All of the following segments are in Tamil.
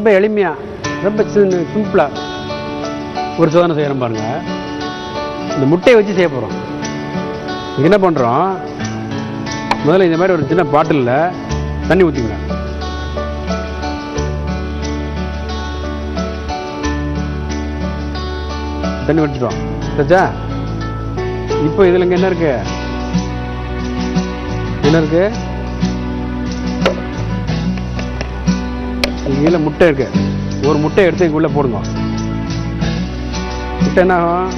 ரொம்ப எளிமையாக ரொம்ப சிம்பிளாக ஒரு சோதனை செய்கிறோம் பாருங்க இந்த முட்டையை வச்சு செய்ய போகிறோம் இதுக்கு என்ன பண்ணுறோம் முதல்ல இந்த மாதிரி ஒரு சின்ன பாட்டிலில் தண்ணி ஊற்றிங்க தண்ணி வச்சுட்டோம் சரிச்சா இப்போ இதில் இங்கே என்ன இருக்கு என்ன இருக்கு கீழே முட்டை இருக்கு ஒரு முட்டை எடுத்து இதுக்குள்ளே போடுங்க முட்டை என்ன ஆகும்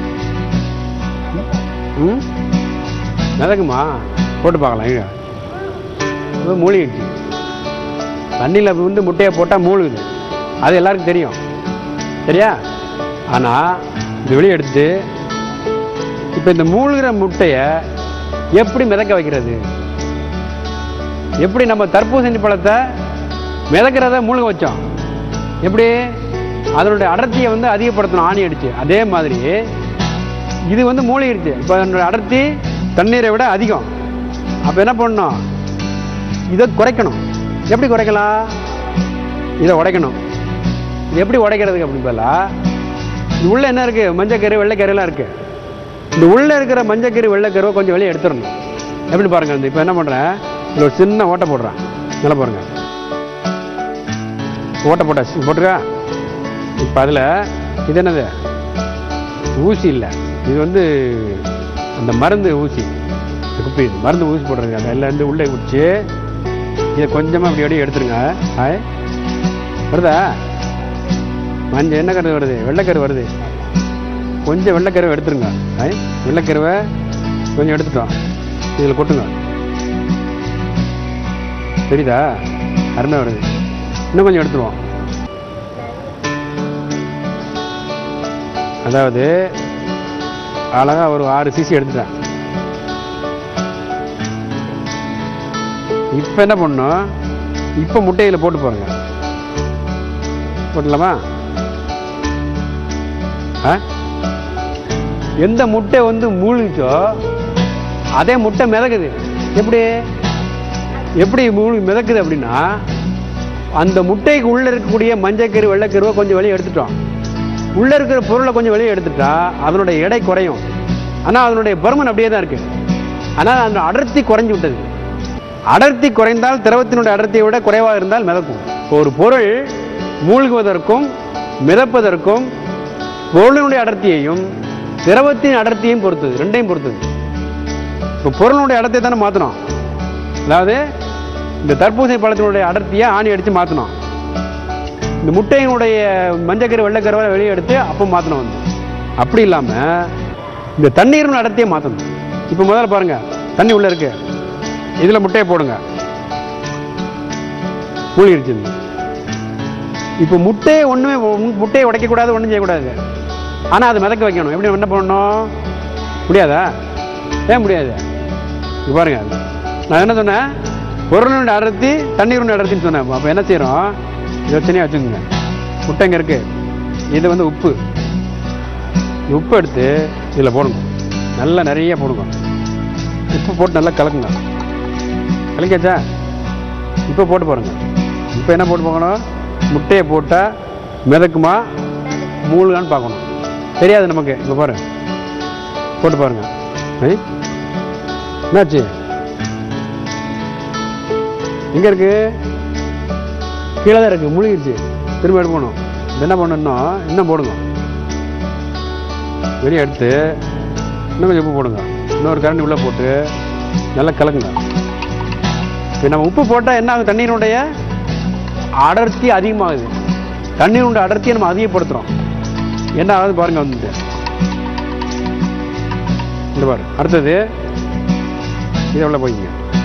ம் மிதக்குமா போட்டு பார்க்கலாம் இங்க இது மூழ்கிடுச்சு தண்ணியில் வந்து முட்டையை போட்டால் மூழ்குது அது எல்லாருக்கும் தெரியும் சரியா ஆனால் இது வெளியே எடுத்து இப்போ இந்த மூழ்கிற முட்டையை எப்படி மிதக்க வைக்கிறது எப்படி நம்ம தர்பூசணி பழத்தை மிதக்கிறத மூழ்க வச்சோம் எப்படி அதனுடைய அடர்த்தியை வந்து அதிகப்படுத்தணும் ஆணி அடிச்சு அதே மாதிரி இது வந்து மூழ்கிடுச்சு இப்போ அதனுடைய அடர்த்தி தண்ணீரை விட அதிகம் அப்போ என்ன பண்ணணும் இதை குறைக்கணும் எப்படி குறைக்கலாம் இதை உடைக்கணும் இது எப்படி உடைக்கிறதுக்கு அப்படின்னு பார்த்தா இது உள்ள என்ன இருக்கு மஞ்சக்கரு வெள்ளைக்கருலாம் இருக்கு இந்த உள்ள இருக்கிற மஞ்சக்கரு வெள்ளைக்கருவை கொஞ்சம் வெளியே எடுத்துடணும் எப்படி பாருங்க இந்த இப்போ என்ன பண்றேன் இதுல ஒரு சின்ன ஓட்டை போடுறேன் நல்லா பாருங்க ஓட்டை போட்டாச்சு போட்டுருக்கா இப்போ அதில் இது என்னது ஊசி இல்லை இது வந்து அந்த மருந்து ஊசி இந்த குப்பி இது. மருந்து ஊசி போடுறது அந்த எல்லாம் இருந்து உள்ளே விட்டு இதை கொஞ்சமாக அப்படி அப்படியே எடுத்துருங்க ஆய் வருதா மஞ்சள் என்ன கரு வருது வெள்ளைக்கரு வருது கொஞ்சம் வெள்ளைக்கருவை எடுத்துருங்க ஆய் வெள்ளைக்கருவை கொஞ்சம் எடுத்துட்டோம் இதில் கொட்டுங்க தெரியுதா அருமையாக வருது இன்னும் கொஞ்சம் எடுத்துருவோம் அதாவது அழகா ஒரு ஆறு சிசி எடுத்துட்டேன் இப்போ என்ன பண்ணணும் இப்போ முட்டையில் போட்டு பாருங்க போட்டலாமா ஆ எந்த முட்டை வந்து மூழ்கிச்சோ அதே முட்டை மிதக்குது எப்படி எப்படி மூழ்கி மிதக்குது அப்படின்னா அந்த முட்டைக்கு உள்ள இருக்கக்கூடிய மஞ்சக்கரு வெள்ளைக்கருவை கொஞ்சம் வெளியே எடுத்துட்டோம் உள்ள இருக்கிற பொருளை கொஞ்சம் வெளியே எடுத்துட்டா அதனுடைய எடை குறையும் ஆனா அதனுடைய பருமன் அப்படியே தான் இருக்கு ஆனால் அந்த அடர்த்தி குறைஞ்சு விட்டது அடர்த்தி குறைந்தால் திரவத்தினுடைய அடர்த்தியை விட குறைவாக இருந்தால் மிதக்கும் ஒரு பொருள் மூழ்குவதற்கும் மிதப்பதற்கும் பொருளினுடைய அடர்த்தியையும் திரவத்தின் அடர்த்தியையும் பொறுத்தது ரெண்டையும் பொறுத்தது இப்போ பொருளுடைய அடர்த்தியை தானே மாற்றணும் அதாவது இந்த தர்பூசணி பழத்தினுடைய அடர்த்தியை ஆணி அடித்து மாற்றணும் இந்த முட்டையினுடைய மஞ்சக்கரு வெள்ளைக்கருவை வெளியே எடுத்து அப்போ மாற்றணும் வந்து அப்படி இல்லாமல் இந்த தண்ணீரின் அடர்த்தியை மாற்றணும் இப்போ முதல்ல பாருங்க தண்ணி உள்ள இருக்கு இதில் முட்டையை போடுங்க மூழ்கிடுச்சு இது. இப்போ முட்டையை ஒன்றுமே முட்டையை உடைக்கக்கூடாது ஒன்றும் செய்யக்கூடாது ஆனால் அது மிதக்க வைக்கணும் எப்படி என்ன பண்ணணும் முடியாதா ஏன் முடியாது இங்க பாருங்க நான் என்ன சொன்னேன் பொருளுடைய அடர்த்தி தண்ணீருடைய அடர்த்தின்னு சொன்னேன் அப்போ என்ன செய்கிறோம் இதை தனியாக வச்சுக்கோங்க முட்டை இங்கே இருக்கு இது வந்து உப்பு இந்த உப்பு எடுத்து இதில் போடுங்க நல்லா நிறைய போடுங்க உப்பு போட்டு நல்லா கலக்குங்க கலக்கியாச்சா இப்போ போட்டு பாருங்க இப்போ என்ன போட்டு பார்க்கணும் முட்டையை போட்டால் மிதக்குமா மூழ்கான்னு பார்க்கணும் தெரியாது நமக்கு இப்போ பாரு போட்டு பாருங்க ஐ என்னாச்சு எங்க இருக்கு கீழே தான் இருக்கு முழுகிடுச்சு திரும்ப எடுக்கணும் இது என்ன பண்ணணும்னா இன்னும் போடுங்க வெளியே எடுத்து இன்னும் கொஞ்சம் உப்பு போடுங்க இன்னொரு கரண்டி உள்ளே போட்டு நல்லா கலக்குங்க இப்போ நம்ம உப்பு போட்டால் என்ன ஆகும் தண்ணீருடைய அடர்த்தி அதிகமாகுது தண்ணீருடைய அடர்த்தியை நம்ம அதிகப்படுத்துகிறோம் என்ன ஆகுது பாருங்க வந்து இந்த பாரு அடுத்தது இது உள்ள போய்ங்க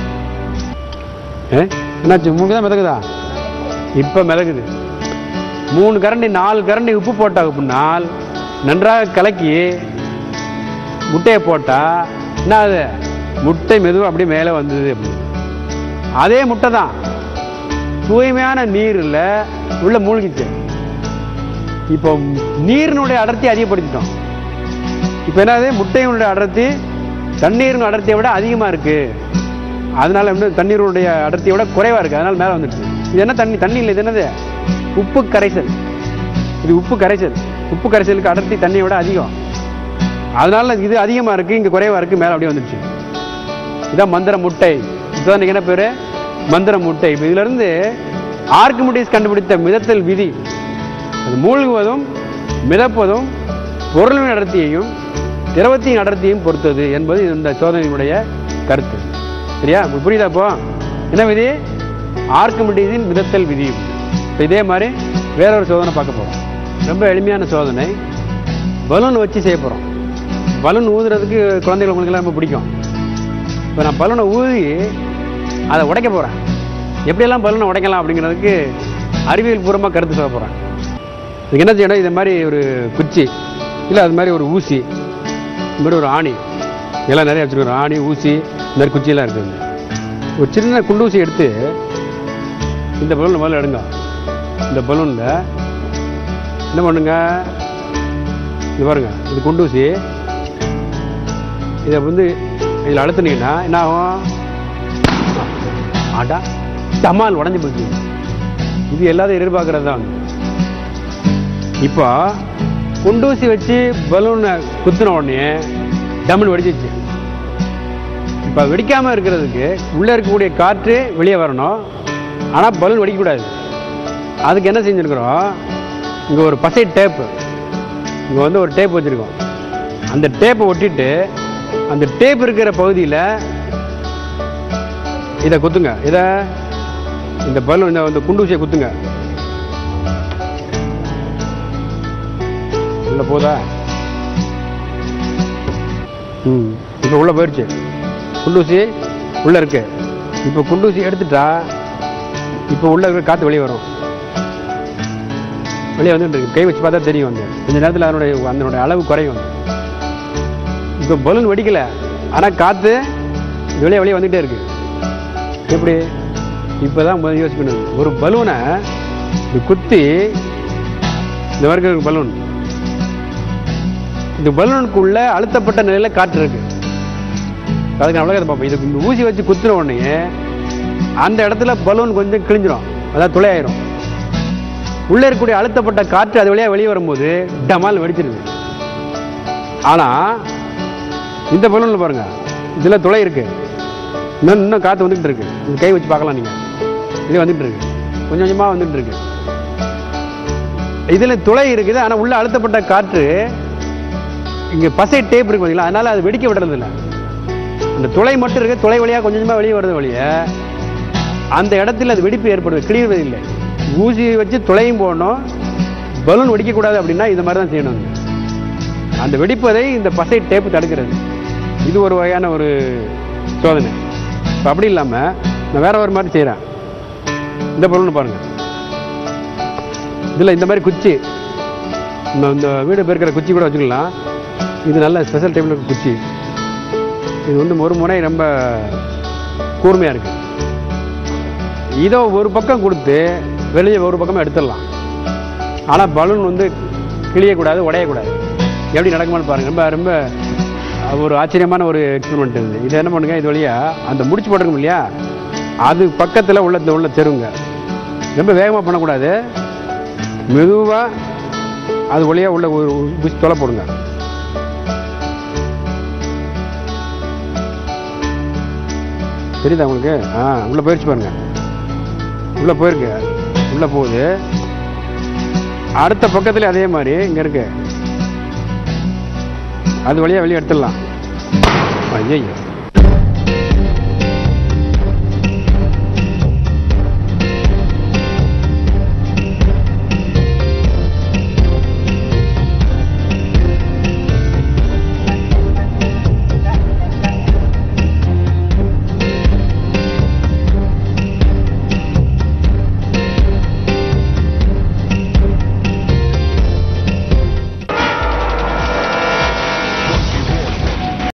ஏ என்னாச்சு மூணு தான் மிதக்குதா இப்போ மிதக்குது மூணு கரண்டி நாலு கரண்டி உப்பு போட்டாங்க அப்படின்னால் நன்றாக கலக்கி முட்டையை போட்டா என்ன ஆகுது முட்டை மெதுவாக அப்படியே மேலே வந்தது அப்படி அதே முட்டை தான் தூய்மையான நீரில் உள்ள மூழ்கிச்சு இப்போ நீரினுடைய அடர்த்தி அதிகப்படுத்திட்டோம் இப்போ என்னது முட்டையினுடைய அடர்த்தி தண்ணீரின் அடர்த்தியை விட அதிகமாக இருக்கு அதனால வந்து தண்ணீருடைய அடர்த்தியை விட குறைவா இருக்கு அதனால மேலே வந்துடுச்சு இது என்ன தண்ணி தண்ணி இல்லை இது என்னது உப்பு கரைசல் இது உப்பு கரைசல் உப்பு கரைசலுக்கு அடர்த்தி தண்ணியை விட அதிகம் அதனால இது அதிகமா இருக்கு இங்க குறைவா இருக்கு மேல அப்படியே வந்துருச்சு இதான் மந்திர முட்டை இதுதான் இன்னைக்கு என்ன பேரு மந்திர முட்டை இப்போ இதுல இருந்து ஆர்கிமிடிஸ் கண்டுபிடித்த மிதத்தல் விதி அது மூழ்குவதும் மிதப்பதும் பொருளின் அடர்த்தியையும் திரவத்தின் அடர்த்தியையும் பொறுத்தது என்பது இந்த சோதனையினுடைய கருத்து சரியா உங்களுக்கு புரியுதா இப்போ என்ன விதி ஆர்கிமிடிஸின் மிதத்தல் விதி இப்போ இதே மாதிரி வேற ஒரு சோதனை பார்க்க போறோம் ரொம்ப எளிமையான சோதனை பலூன் வச்சு செய்ய போறோம் பலூன் ஊதுறதுக்கு குழந்தைகளுக்கு ரொம்ப பிடிக்கும் இப்போ நான் பலூனை ஊதி அதை உடைக்க போகிறேன் எப்படியெல்லாம் பலூனை உடைக்கலாம் அப்படிங்கிறதுக்கு அறிவியல் பூர்வமாக கருத்து சொல்ல போகிறேன் இதுக்கு என்ன செய்யணும் இது மாதிரி ஒரு குச்சி இல்லை அது மாதிரி ஒரு ஊசி இது மாதிரி ஒரு ஆணி எல்லாம் நிறைய வச்சுருக்கோம் ஆணி ஊசி இந்த மாதிரி குச்சியெல்லாம் இருக்குது ஒரு சின்ன குண்டூசி எடுத்து இந்த பலூன் முதல்ல எடுங்க இந்த பலூனில் என்ன பண்ணுங்க இது பாருங்க இது குண்டூசி இதை வந்து இதில் அழுத்துனீங்கன்னா என்ன ஆகும் ஆடா டமால் உடஞ்சி போச்சு இது எல்லாத்தையும் எதிர்பார்க்கறது தான் இப்போ குண்டூசி வச்சு பலூனை குத்தின உடனே டம்னு வெடிச்சிச்சு இப்போ வெடிக்காம இருக்கிறதுக்கு உள்ளே இருக்கக்கூடிய காற்று வெளியே வரணும் ஆனால் பலூன் வெடிக்கக்கூடாது அதுக்கு என்ன செஞ்சுருக்குறோம் இங்கே ஒரு பசை டேப்பு இங்கே வந்து ஒரு டேப் வச்சுருக்கோம் அந்த டேப்பை ஒட்டிட்டு அந்த டேப் இருக்கிற பகுதியில் இதை குத்துங்க இதை இந்த பலூன் இந்த இந்த குண்டூசியை குத்துங்க உள்ள போதா ம் இப்போ உள்ள போயிடுச்சு குண்டூசி உள்ள இருக்கு இப்போ குண்டூசி எடுத்துட்டா இப்போ உள்ள இருக்கிற காற்று வெளியே வரும் வெளியே வந்துட்டு இருக்கு கை வச்சு பார்த்தா தெரியும் வந்து இந்த நேரத்தில் அதனுடைய அதனுடைய அளவு குறையும் வந்து இப்போ பலூன் வெடிக்கல ஆனால் காற்று வெளியே வெளியே வந்துகிட்டே இருக்கு எப்படி இப்போதான் முதல்ல யோசிக்கணும் ஒரு பலூனை இது குத்தி இந்த மாதிரி இருக்கு பலூன் இந்த பலூனுக்குள்ள அழுத்தப்பட்ட நிலையில காற்று இருக்கு அதுக்கு நான் விளக்கத்தை பார்ப்போம் இதுக்கு இந்த ஊசி வச்சு குத்துன உடனே அந்த இடத்துல பலூன் கொஞ்சம் கிழிஞ்சிரும் அதாவது துளையாயிரும் உள்ள இருக்கக்கூடிய அழுத்தப்பட்ட காற்று அது வழியா வெளியே வரும்போது டமால் வெடிச்சிருது ஆனா இந்த பலூன்ல பாருங்க இதுல துளை இருக்கு இன்னும் இன்னும் காற்று வந்துகிட்டு இருக்கு நீங்க கை வச்சு பார்க்கலாம் நீங்க இது வந்துட்டு இருக்கு கொஞ்சம் கொஞ்சமா வந்துட்டு இருக்கு இதுல துளை இருக்குது ஆனா உள்ள அழுத்தப்பட்ட காற்று இங்க பசை டேப் இருக்கு பாத்தீங்களா அதனால அது வெடிக்க விடுறது இல்ல அந்த துளை மட்டும் இருக்கு துளை வழியா கொஞ்சம் கொஞ்சமா வெளியே வருது வழிய அந்த இடத்துல அது வெடிப்பு ஏற்படுது கிளியறது இல்லை ஊசி வச்சு துளையும் போடணும் பலூன் வெடிக்கக்கூடாது அப்படின்னா இந்த மாதிரி தான் செய்யணும் அந்த வெடிப்பதை இந்த பசை டேப்பு தடுக்கிறது இது ஒரு வகையான ஒரு சோதனை இப்போ அப்படி இல்லாமல் நான் வேற ஒரு மாதிரி செய்கிறேன் இந்த பலூன் பாருங்க இதில் இந்த மாதிரி குச்சி இந்த இந்த வீடு பெருக்கிற குச்சி கூட வச்சுக்கலாம் இது நல்ல ஸ்பெஷல் டைப்பில் இருக்க குச்சி இது வந்து ஒரு முறை ரொம்ப கூர்மையாக இருக்கு இதோ ஒரு பக்கம் கொடுத்து வெளியே ஒரு பக்கமாக எடுத்துடலாம் ஆனால் பலூன் வந்து கிளியக்கூடாது உடையக்கூடாது எப்படி நடக்குமான்னு பாருங்க ரொம்ப ரொம்ப ஒரு ஆச்சரியமான ஒரு எக்ஸ்பெரிமெண்ட் இது இது என்ன பண்ணுங்க இது வழியா அந்த முடிச்சு போட்டிருக்கோம் இல்லையா அது பக்கத்தில் உள்ள இந்த உள்ள தெருங்க ரொம்ப வேகமாக பண்ணக்கூடாது மெதுவாக அது வழியா உள்ள ஒரு புஷ் தொலை போடுங்க தெரியுதா உங்களுக்கு ஆ உள்ள போயிடுச்சு பாருங்க உள்ள போயிருக்கு உள்ள போகுது அடுத்த பக்கத்துல அதே மாதிரி இங்க இருக்கு அது வழியா வெளியே எடுத்துடலாம் ஐயோ